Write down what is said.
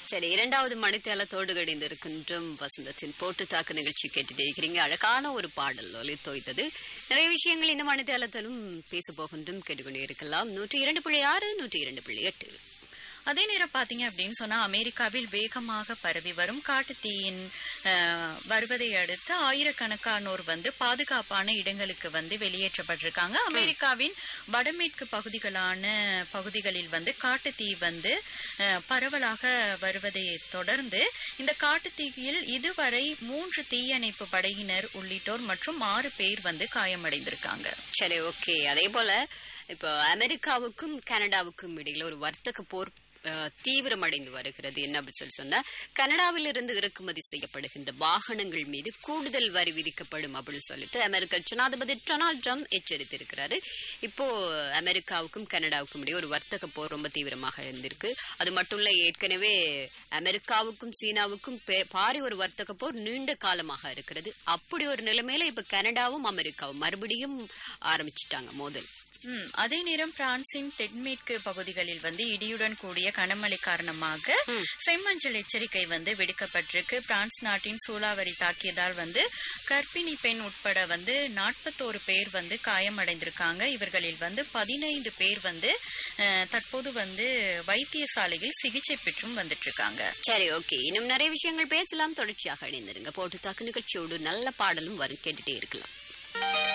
சரி இரண்டாவது மணித்தேலத்தோடு கடிந்திருக்கின்றோம் வசந்தத்தின் போட்டு தாக்கு நிகழ்ச்சி கேட்டுட்டே இருக்கிறீங்க அழகான ஒரு பாடல் ஒலி தோய்த்தது நிறைய விஷயங்கள் இந்த மணித்தேலத்திலும் பேச போகின்றும் கேட்டுக்கொண்டே இருக்கலாம் நூற்றி இரண்டு புள்ளி ஆறு நூற்றி இரண்டு புள்ளி எட்டு அதே நேரம் பாத்தீங்க அப்படின்னு சொன்னா அமெரிக்காவில் வேகமாக பரவி வரும் காட்டுத்தீயின் அஹ், வருவதை அடுத்து ஆயிரக்கணக்கானோர் வந்து பாதுகாப்பான இடங்களுக்கு வந்து வெளியேற்றப்பட்டிருக்காங்க அமெரிக்காவின் வடமேற்கு பகுதிகளான பகுதிகளில் வந்து காட்டுத்தீ வந்து அஹ், பரவலாக வருவதை தொடர்ந்து இந்த காட்டுத்தீயில் இதுவரை மூன்று தீயணைப்பு படையினர் உள்ளிட்டோர் மற்றும் ஆறு பேர் வந்து காயமடைந்திருக்காங்க சரி ஓகே அதே போல இப்போ அமெரிக்காவுக்கும் கனடாவுக்கும் இடையில ஒரு வர்த்தக போர் அஹ், தீவிரமடைந்து வருகிறது என்ன அப்படின்னு சொல்லி சொன்னா கனடாவிலிருந்து இறக்குமதி செய்யப்படுகின்ற வாகனங்கள் மீது கூடுதல் வரி விதிக்கப்படும் அப்படின்னு சொல்லிட்டு அமெரிக்க ஜனாதிபதி டொனால்ட் ட்ரம்ப் எச்சரித்திருக்கிறாரு இப்போ அமெரிக்காவுக்கும் கனடாவுக்கும் இடையே ஒரு வர்த்தக போர் ரொம்ப தீவிரமாக இருந்திருக்கு அது மட்டும் இல்ல ஏற்கனவே அமெரிக்காவுக்கும் சீனாவுக்கும் பெ- பாரி ஒரு வர்த்தக போர் நீண்ட காலமாக இருக்கிறது அப்படி ஒரு நிலைமையில இப்ப கனடாவும் அமெரிக்காவும் மறுபடியும் ஆரம்பிச்சிட்டாங்க மோதல் ம், அதே நேரம் பிரான்சின் தென்மேற்கு பகுதிகளில் வந்து இடியுடன் கூடிய கனமழை காரணமாக செம்மஞ்சள் எச்சரிக்கை வந்து விடுக்கப்பட்டிருக்கு பிரான்ஸ் நாட்டின் சூறாவளி தாக்கியதால் வந்து கர்ப்பிணி பெண் உட்பட வந்து நாற்பத்தோரு பேர் வந்து காயமடைந்திருக்காங்க இவர்களில் வந்து பதினைந்து பேர் வந்து அஹ், தற்போது வந்து வைத்தியசாலையில் சிகிச்சை பெற்றும் வந்துட்டு இருக்காங்க சரி ஓகே இன்னும் நிறைய விஷயங்கள் பேசலாம் தொடர்ச்சியாக இணைந்திருங்க போட்டு தாக்கு நிகழ்ச்சியோடு நல்ல பாடலும் வரும் கேட்டுட்டே இருக்கலாம்